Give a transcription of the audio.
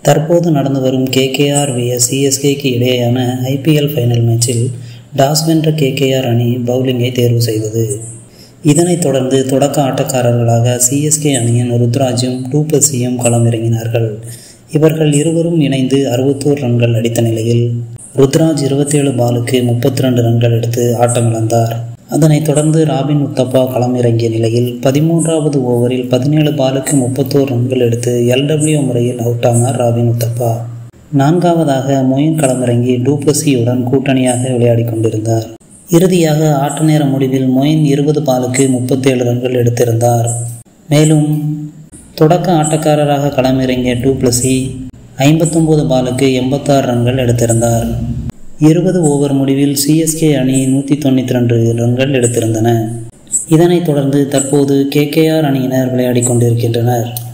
தற்போது நடந்து வரும் கேகேஆர் விஎஸ் சிஎஸ்கேக்கு இடையேயான ஐபிஎல் ஃபைனல் மேட்சில் டாஸ் வென்ற கேகேஆர் அணி பவுலிங்கை தேர்வு செய்தது இதனைத் தொடர்ந்து தொடக்க ஆட்டக்காரர்களாக சிஎஸ்கே அணியின் ருத்ராஜும் டூப்ளசியும் களமிறங்கினார்கள் இவர்கள் இருவரும் இணைந்து அறுபத்தோரு ரன்கள் அடித்த நிலையில் ருத்ராஜ் இருபத்தேழு பாலுக்கு முப்பத்தி ரெண்டு ரன்கள் எடுத்து ஆட்டமிழந்தார் அதனைத் தொடர்ந்து ராபின் உத்தப்பா களமிறங்கிய நிலையில் பதிமூன்றாவது ஓவரில் பதினேழு பாலுக்கு முப்பத்தோரு ரன்கள் எடுத்து எல்டபிள்யூ முறையில் அவுட் ஆனார் ராபின் உத்தப்பா நான்காவதாக மொயின் களமிறங்கி டூப்ளசியுடன் கூட்டணியாக விளையாடி கொண்டிருந்தார் இறுதியாக ஆட்ட நேர முடிவில் மொயின் இருபது பாலுக்கு முப்பத்தேழு ரன்கள் எடுத்திருந்தார் மேலும் தொடக்க ஆட்டக்காரராக களமிறங்கிய டூப்ளசி ஐம்பத்தொன்பது பாலுக்கு எண்பத்தாறு ரன்கள் எடுத்திருந்தார் இருபது ஓவர் முடிவில் சிஎஸ்கே அணி நூற்றி தொண்ணூற்றி ரெண்டு ரன்கள் எடுத்திருந்தன இதனைத் தொடர்ந்து தற்போது கேகேஆர் அணியினர் விளையாடி கொண்டிருக்கின்றனர்